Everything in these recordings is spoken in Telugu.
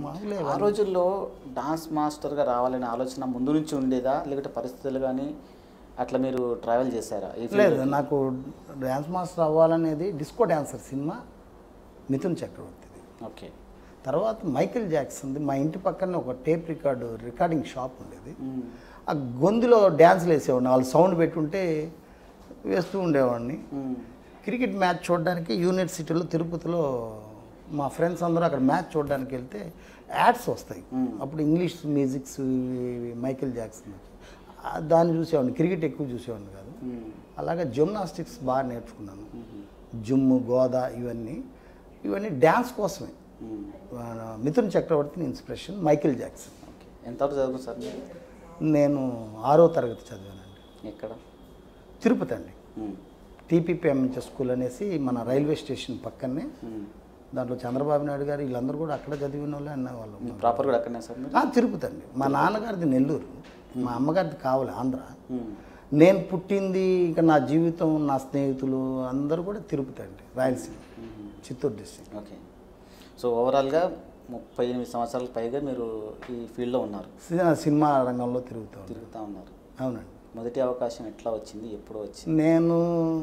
మామూలే ఆ రోజుల్లో డాన్స్ మాస్టర్గా రావాలనే ఆలోచన ముందు నుంచి ఉండేదా లేకపోతే పరిస్థితులు కానీ అట్లా మీరు ట్రావెల్ చేశారా ఈ field లేదు లోకి? నాకు డ్యాన్స్ మాస్టర్ అవ్వాలనేది డిస్కో డాన్సర్ సినిమా మిథున్ చక్రవర్తిది ఓకే తర్వాత మైకేల్ జాక్సన్ది మా ఇంటి పక్కనే ఒక టేప్ రికార్డు రికార్డింగ్ షాప్ ఉండేది మ్మ్. ఆ గొంతులో డ్యాన్స్లు వేసేవాడిని వాళ్ళు సౌండ్ పెట్టుంటే వేస్తూ ఉండేవాడిని మ్మ్. క్రికెట్ మ్యాచ్ చూడడానికి యూనివర్సిటీలో తిరుపతిలో మా ఫ్రెండ్స్ అందరూ అక్కడ మ్యాచ్ చూడడానికి వెళ్తే యాడ్స్ వస్తాయి అప్పుడు ఇంగ్లీష్ మ్యూజిక్స్ ఇవి మైకేల్ జాక్సన్ ఆ దాన్ని చూసేవాడిని క్రికెట్ ఎక్కువ చూసేవాడిని కాదు మ్మ్. అలాగే జిమ్నాస్టిక్స్ బాగా నేర్చుకున్నాను జిమ్ గోదా ఇవన్నీ ఇవన్నీ డ్యాన్స్ కోసమే మ్మ్. మన మిథున్ చక్రవర్తిని ఇన్స్పిరేషన్ మైకేల్ జాక్సన్ ఓకే ఎంతవరకు చదువుకున్నారు సార్ మీరు నేను ఆరో తరగతి చదివానండి ఎక్కడ తిరుపతి అండి మ్మ్. టీపీపీఎంహెచ్ స్కూల్ అనేసి మన రైల్వే స్టేషన్ పక్కనే మ్మ్. దాంట్లో చంద్రబాబు నాయుడు గారు వీళ్ళందరూ కూడా అక్కడ చదివిన వాళ్ళే అన్నవాళ్ళు మీ ప్రాపర్ కూడా అక్కడనే సార్ మీరు ఆ, తిరుపతి అండి మా నాన్నగారిది నెల్లూరు మా అమ్మగారిది కావాలి ఆంధ్ర మ్మ్. నేను పుట్టింది ఇక నా జీవితం నా స్నేహితులు అందరూ కూడా తిరుపతి అండి Rayalaseema Chittoor district okay so ఓవరాల్గా ముప్పై ఎనిమిది సంవత్సరాల పైగా మీరు ఈ ఫీల్డ్లో ఉన్నారు సి- సినిమా రంగంలో తిరుగుతాను తిరుగుతూ ఉన్నారు అవునండి మొదటి అవకాశం ఎట్లా వచ్చింది ఎప్పుడు వచ్చింది నేను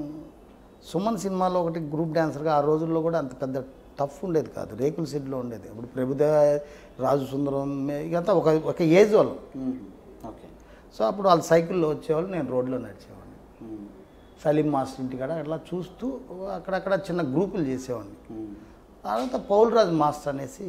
సుమన్ సినిమాలో ఒకటి గ్రూప్ డాన్సర్గా ఆ రోజుల్లో కూడా అంత పెద్ద టఫ్ ఉండేది కాదు రేకుల సెట్లో ఉండేది ఇప్పుడు ప్రభుదేవ రాజు సుందరం ఇదంతా ఒక ఒక ఏజ్ వాళ్ళు మ్మ్. ఓకే సో అప్పుడు వాళ్ళు సైకిల్లో వచ్చేవాళ్ళు నేను రోడ్లో నడిచేవాడిని మ్మ్. సలీం మాస్టర్ ఇంటికాడ అట్లా చూస్తూ అక్కడక్కడ చిన్న గ్రూపులు చేసేవాడిని మ్మ్. తర్వాత పౌల్రాజ్ మాస్టర్ అనేసి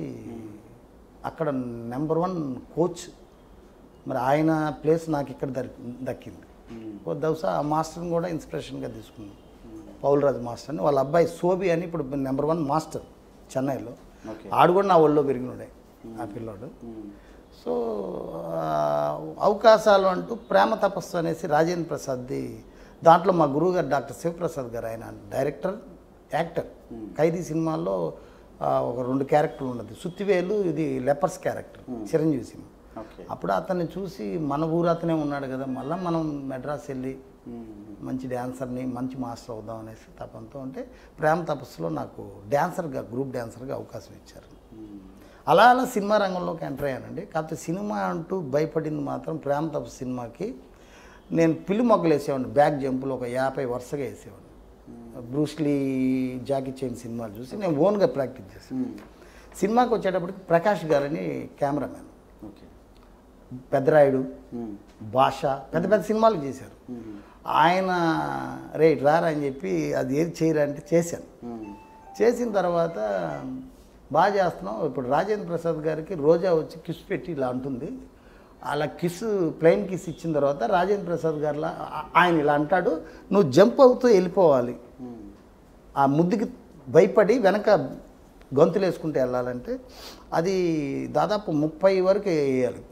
అక్కడ నెంబర్ వన్ కోచ్ మరి ఆయన ప్లేస్ నాకు ఇక్కడ దొరికి- దక్కింది మ్మ్. ఓ బహుశా ఆ మాస్టర్ని కూడా ఇన్స్పిరేషన్గా తీసుకున్నాను పౌల్రాజ్ మాస్టర్ అని వాళ్ళ అబ్బాయి సోబి అని ఇప్పుడు నెంబర్ వన్ మాస్టర్ చెన్నైలో ఓకే ఆడు కూడా నా ఒళ్ళో పెరిగినాడే ఆ పిల్లోడు మ్మ్. సో ఆ, అవకాశాలు అంటూ ప్రేమ తపస్సు అనేసి రాజేంద్ర ప్రసాద్ది దాంట్లో మా గురువు గారు డాక్టర్ శివప్రసాద్ గారు ఆయన డైరెక్టర్ యాక్టర్ ఖైదీ సినిమాల్లో ఆ, ఒక రెండు క్యారెక్టర్లు ఉన్నది సుత్తివేలు ఇది lepers character Chiranjeevi cinema okay అప్పుడు అతన్ని చూసి మన ఊరు అతనే ఉన్నాడు కదా మళ్ళీ మనం మెడ్రాస్ వెళ్ళి మ్మ్. మంచి డ్యాన్సర్ని మంచి మాస్టర్ అవుదాం అనేసి తపంతో ఉంటే ప్రేమ తపస్సులో నాకు డ్యాన్సర్గా గ్రూప్ డ్యాన్సర్గా అవకాశం ఇచ్చారు మ్మ్. అలా అలా సినిమా రంగంలోకి ఎంటర్ అయ్యానండి కాకపోతే సినిమా అంటూ భయపడింది మాత్రం ప్రేమ తపస్సు సినిమాకి నేను పిల్లి మొగ్గలు వేసేవాడిని బ్యాక్ జంపులు ఒక యాభై వరుసగా వేసేవాడిని బ్రూస్లీ జాకీ చైన్ సినిమాలు చూసి నేను ఓన్గా ప్రాక్టీస్ చేశాను మ్మ్. సినిమాకి వచ్చేటప్పటికి ప్రకాష్ గారని కెమెరామెన్ ఓకే పెద్దరాయుడు మ్మ్. భాష పెద్ద పెద్ద సినిమాలు చేశారు మ్మ్. ఆయన రేట్ రారా అని చెప్పి అది ఏది చేయరా అంటే చేశాను మ్మ్. చేసిన తర్వాత బాగా చేస్తున్నాం ఇప్పుడు రాజేంద్ర ప్రసాద్ గారికి రోజా వచ్చి కిస్ పెట్టి ఇలా అంటుంది అలా కిస్ ప్లెయిన్ కిస్ ఇచ్చిన తర్వాత రాజేంద్ర ప్రసాద్ గారిలా ఆ- ఆయన ఇలా అంటాడు నువ్వు జంప్ అవుతూ వెళ్ళిపోవాలి మ్మ్. ఆ ముద్దుకి భయపడి వెనక గొంతులు వేసుకుంటూ వెళ్ళాలంటే అది దాదాపు ముప్పై వరకు వేయాలి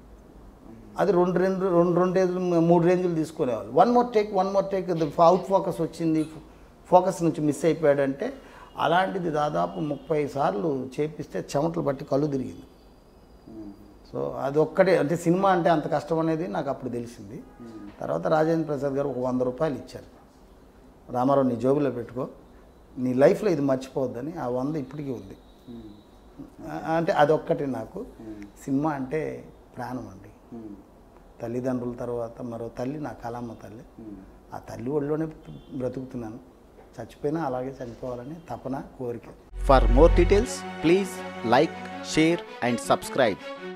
అది రెండు రెండు రెండు రెండు రేంజులు మూడు రేంజులు తీసుకునేవాళ్ళు one more take one more take out focus వచ్చింది ఫోకస్ నుంచి మిస్ అయిపోయాడంటే అలాంటిది దాదాపు ముప్పై సార్లు చేపిస్తే చెమటలు బట్టి కళ్ళు తిరిగింది మ్మ్. సో అది ఒక్కటే అంటే సినిమా అంటే అంత కష్టం అనేది నాకు అప్పుడు తెలిసింది తర్వాత రాజేంద్ర ప్రసాద్ గారు ఒక వంద రూపాయలు ఇచ్చారు రామారావు నీ జోబులో పెట్టుకో నీ లైఫ్లో ఇది మర్చిపోవద్దని ఆ వంద ఇప్పటికీ ఉంది మ్మ్. ఆ- అంటే అదొక్కటి నాకు సినిమా అంటే ప్రాణం అండి మ్మ్. తల్లిదండ్రుల తర్వాత మరో తల్లి నా కళమ్మ తల్లి మ్మ్. ఆ తల్లి ఒళ్ళోనే బ్రతుకుతున్నాను చచ్చిపోయినా అలాగే చనిపోవాలని తపన కోరిక For more details, please like, share, and subscribe.